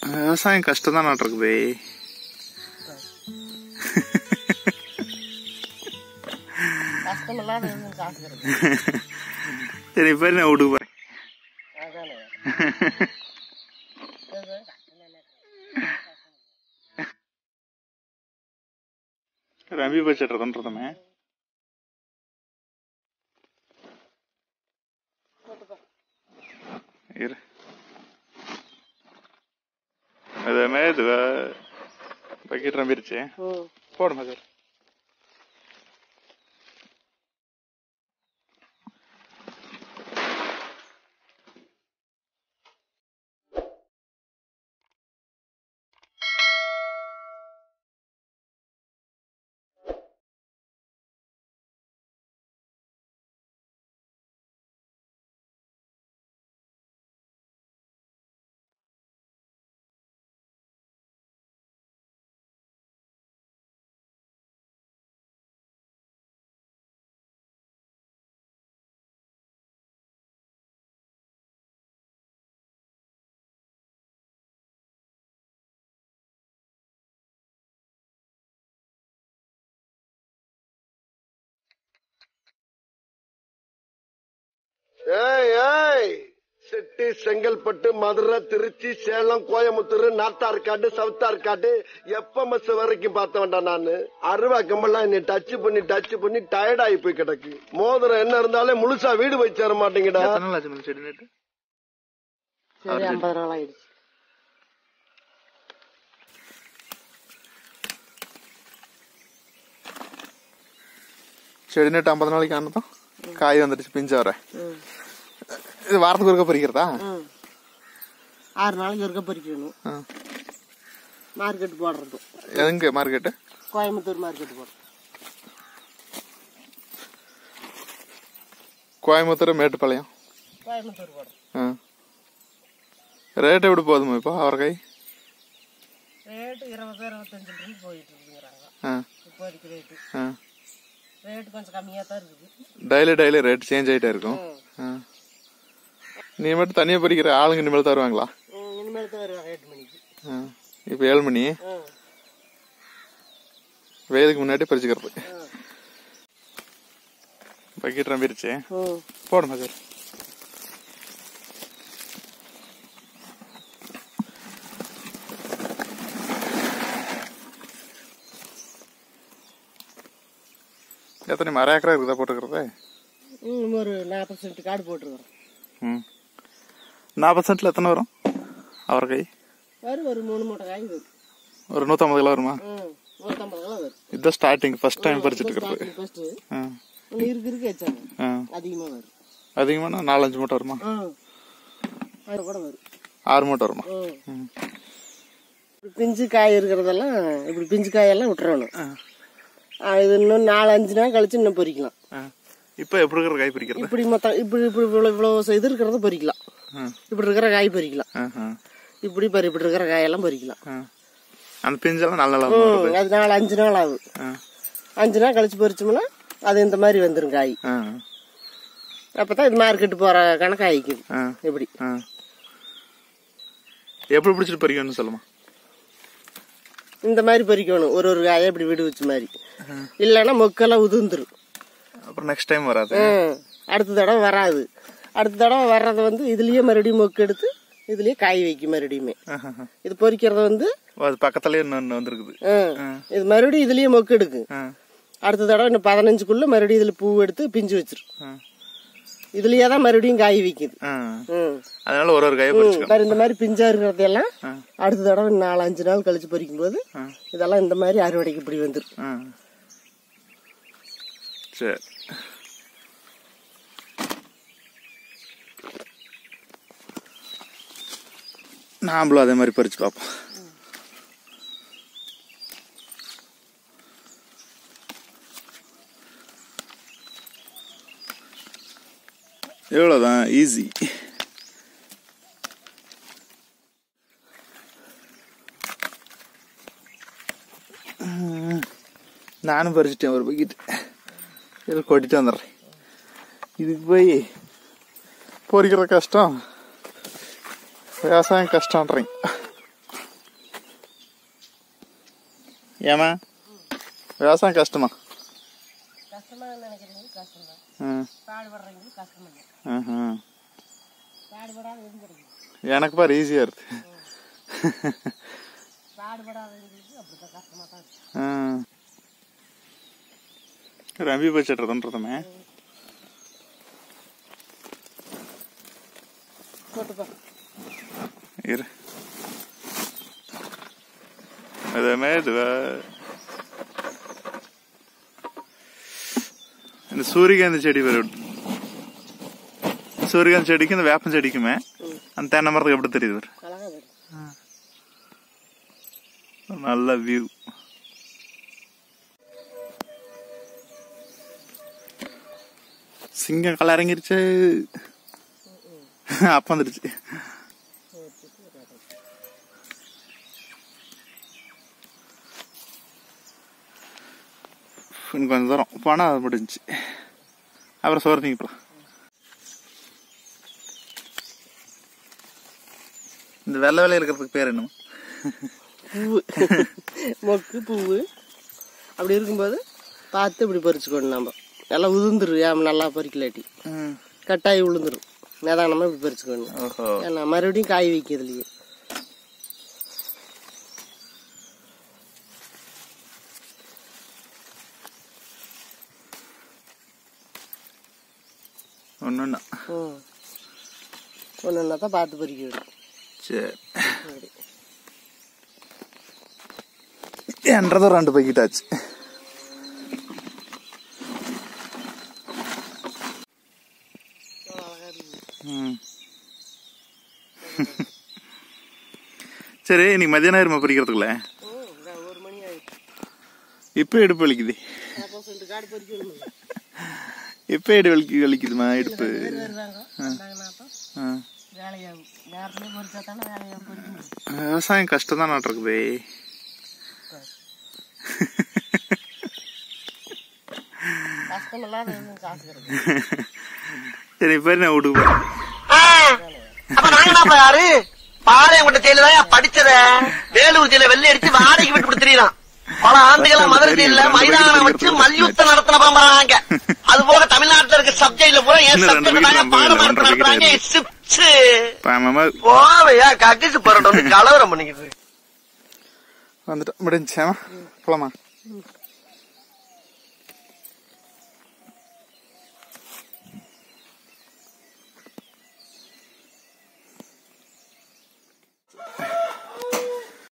விவசாயம் கஷ்டம் தான் இருக்குது கஷ்டம் இல்லாத எதுவும் காசு கிடைக்கும் சரி இப்போ நான் வீட்டுக்கு போறேன் அதானே ரம்பி பச்சிட்றதுன்றதுமே இரு அதுமே இது பக்கெட் ரம்பிருச்சு ம் போடுமா சார் ஏய் ஏய் செட்டி செங்கல்பட்டு மதுரை திருச்சி சேலம் கோயம்புத்தூர் நாத்தார்காடு சவுத்தார்காடு எப்ப மஸ் வரைக்கும் பார்த்த வேண்டாம் நானு அருவா கம்பெல்லாம் என்னை டச் பண்ணி டச் பண்ணி டயர்ட் ஆகி போய் கிடக்கு மோதிரம் என்ன இருந்தாலே முழுசா வீடு போய் சேர மாட்டேங்கடா எத்தனை நாள் ஆச்சு மேம் செடி நட்டு சரி ஐம்பது நாள் ஆயிடுச்சு செடி நட்டு ஐம்பது நாளைக்கு ஆனதும் காய் வந்துடுச்சு பிஞ்சு வர ம் இது வாரத்துக்கு ஒருக்க பறிக்கிறதா ம் ஆறு நாளைக்கு ஒருக்க பறிக்கணும் ஆ. மார்க்கெட் போடுறது எங்க மார்க்கெட்டு கோயம்புத்தூர் மார்க்கெட் போடுறது கோயம்புத்தூர் மேட்டுப்பாளையம் கோயம்புத்தூர் போடுறது ஆ ரேட் எப்படி போகுதுமா இப்போ அவரைக்காய் ரேட்டு இருபது இருபத்தஞ்சு ரூபாய் போயிட்டு இருக்குங்கிறாங்க ஆ இப்போதைக்கு ரேட்டு ஆ ரேட்டு கொஞ்சம் கம்மியாக தான் இருக்குது டெய்லி டெய்லி ரேட் சேஞ்ச் ஆகிட்டே இருக்கும் ஆ நீ மட்டும் தனியாக பறிக்கிற ஆளுங்க இனிமேல் தருவாங்களா ம், இனிமேல் தான் வருவாங்க எட்டு மணிக்கு ஆ இப்போ ஏழு மணி ஆ வெயிலுக்கு முன்னாடி பறிச்சுக்கிறது பக்கெட் ரம்பிருச்சு ம் போடுமா சார் எத்தனை மர ஏக்கரா இருக்குதா போட்டுக்கிறது ம் ஒரு நாற்பது சென்ட் காடு போட்டுருக்குறோம் ம் நாற்பது சென்ட்ல எத்தனை வரும் அவரைக்காய் வரும் ஒரு மூணு மூட்டை காய் வரும் ஒரு நூற்றம்பது கிலோ வருமா ம் நூற்றம்பது கிலோ வரும் இதுதான் ஸ்டார்டிங் ஃபர்ஸ்ட் டைம் பறிச்சுட்டு இருக்கிறது ஃபஸ்ட்டு ஆ ஒன்று இருக்கு இருக்கு வச்சாங்க ஆ அதிகமாக வரும் அதிகமான நாலஞ்சு மூட்டை வருமா ம் அது கூட வரும் ஆறு மூட்டை வருமா ம் ம் இப்படி பிஞ்சு காய் இருக்கிறதெல்லாம் இப்படி பிஞ்சு காயெல்லாம் விட்டுறணும் ஆ, இது இன்னும் நாலு அஞ்சு நாள் கழிச்சு இன்னும் பொரிக்கலாம் ஆ இப்போ எப்படி இருக்கிற காய் பறிக்கிறது இப்படி மொத்தம் இப்படி இப்படி இவ்வளோ இவ்வளோ இது இருக்கிறத பொரிக்கலாம் ஆ இப்படி இருக்கிற காய் பொரிக்கலாம் ஆ ஆ இப்படி பறி இப்படி இருக்கிற காயெல்லாம் பொரிக்கலாம் ஆ. அந்த பிஞ்செல்லாம் நல்ல நல்லா வருது ம், அது நாலு அஞ்சு நாள் ஆகும் ஆ அஞ்சு நாள் கழிச்சு பொரிச்சோம்னா அது இந்த மாதிரி வந்துடும் காய் ஆ அப்பதான் இது மார்க்கெட்டு போற கணக்கு ஆயிக்குது ஆ இப்படி ஆ எப்படி பிடிச்சிட்டு பறிக்கணும்னு சொல்லுமா இந்த மாதிரி பறிக்கணும் ஒரு ஒரு காயை இப்படி விடு வச்ச மாதிரி இல்லைன்னா மொக்கெல்லாம் உதிர்ந்துரும் அப்புறம் நெக்ஸ்ட் டைம் வராது ம், அடுத்த தடவை வராது அடுத்த தடவை வர்றத வந்து இதுலயே மறுபடியும் மொக்கு எடுத்து இதுலயே காய் வைக்கும் மறுபடியுமே ஆஹாஹா. இது பொரிக்கிறத வந்து அது பக்கத்துலயே இன்னொன்னு வந்திருக்குது ம், இது மறுபடியும் இதுலயே மொக்கு எடுக்கு ஆ அடுத்த தடவை இன்னும் பதினஞ்சுக்குள்ள மறுபடியும் இதுல பூ எடுத்து பிஞ்சு வச்சிரும் ஆ. இதுலயே தான் மறுபடியும் காய் வைக்குது ஆ. ம் அதனால ஒரு ஒரு காயை பறிச்சுக்கணும் பாரு இந்த மாதிரி பிஞ்சா இருக்கிறதெல்லாம் ஆ. அடுத்த தடவை நாலு அஞ்சு நாள் கழிச்சு பறிக்கும் போது ஆ. இதெல்லாம் இந்த மாதிரி அறுவடைக்கு இப்படி வந்துரும் ஆ. சரி நாமளும் அதே மாதிரி பறிச்சு பார்ப்போம் எவ்வளோதான் ஈஸி நானும் பறிச்சிட்டேன் ஒரு பக்கெட் இதில் கொட்டிட்டு வந்துடுறேன் இதுக்கு போய் பொறிக்கிற கஷ்டம் விவசாயம் கஷ்டன்றீங்க ஏமா விவசாயம் கஷ்டமா கஷ்டமா நினைக்கிறவங்க கஷ்டம் தான் ம் பாடுபடுறவங்களுக்கு கஷ்டம் இல்லை ம்ஹும். பாடுபடாத இருந்துருக்கு எனக்கு பாரு ஈஸியாக இருக்கு பாடுபடாதவங்களுக்கு அப்படிதான் கஷ்டமா தான் இருக்கு ம். ரம்பி பச்சிட்றதுன்றதுமே போட்டுப்பா இரு அதே இதுவா இந்த சூரியகாந்தி செடி வரும் சூரியகாந்தி செடிக்கு இந்த வேப்பம் செடிக்குமே அந்த தென்னை மரத்துக்கு எப்படி தெரியுது பாரு. அழகா வரும் நல்ல வியூ சிங்கம் கலை இறங்கிருச்சு அப்ப வந்துருச்சு இன்னும் கொஞ்சம் தூரம் போனால் அது முடிஞ்சுச்சு அப்புறம் சோறு திங்கப்பலாம் இந்த வெள்ளை வெள்ளை இருக்கிறதுக்கு பேர் என்னமா பூவு மொக்கு பூவு அப்படி இருக்கும்போது பார்த்து இப்படி பறிச்சுக்கணும் நம்ம நல்லா உதிர்ந்துரும் ஏன் நல்லா பறிக்கலாட்டி கட்டாயி விழுந்துரும் நிதானமாக இப்படி பறிச்சுக்கணும் ஓஹோ ஏன்னா மறுபடியும் காய் வைக்கிறதுலையே ஒன்று ஒன்று ம் ஒன்று ஒன்றா தான் பார்த்து பறிக்க வேணும் சரி அப்படி என்றதும் ரெண்டு பக்கெட் ஆச்சு ம். சரி இன்னைக்கு மதியானம் இருமா பறிக்கிறதுக்குள்ள ம் இந்த ஒரு மணி ஆயிடுச்சு இப்போ இடுப்பு வலிக்குது அப்போ ரெண்டு காடு பறிக்கணும் இப்போ இடு வலிக்கு வலிக்குதுமா இடுப்பு வருவாங்க வந்தாங்கன்னா அப்போ ஆ. வேலையாகும் நேரத்துலேயே பறிச்சா தானே வேலையாகும் பறிக்க முடியும் விவசாயம் கஷ்டம் தான் இருக்குது கஷ்டம் இல்லாத எதுவும் காசு கிடைக்கும் சரி இப்போ நான் வீட்டுக்கு போறேன் அப்ப நாங்க என்ன யாரு பாளையங்கோட்டை ஜெயில தான் படிச்சத வேலூர் ஜெயில வெள்ளை அடிச்சு வாடகைக்கு விட்டு கொடுத்துறான் பல ஆண்டுகளா மதுரை ஜெயில மைதானம் வச்சு மல்யுத்தம் நடத்தின பரம்பராங்க அது போக தமிழ்நாட்டுல இருக்க சப்ஜெக்ட்ல பூரா என் இன்னும் ரெண்டு சப்ஜெக்ட் நாங்க வீட்டுக்கு பாடம் நம்ம நடத்த நடத்துறாங்க வீட்டுக்கு சிப்ஸ் மாமா போவையா கக்கிச்சு போராட்டம் வந்து கலவரம் பண்ணிக்கிட்டு வந்துட்டோம் முடிஞ்சாமா போலாமா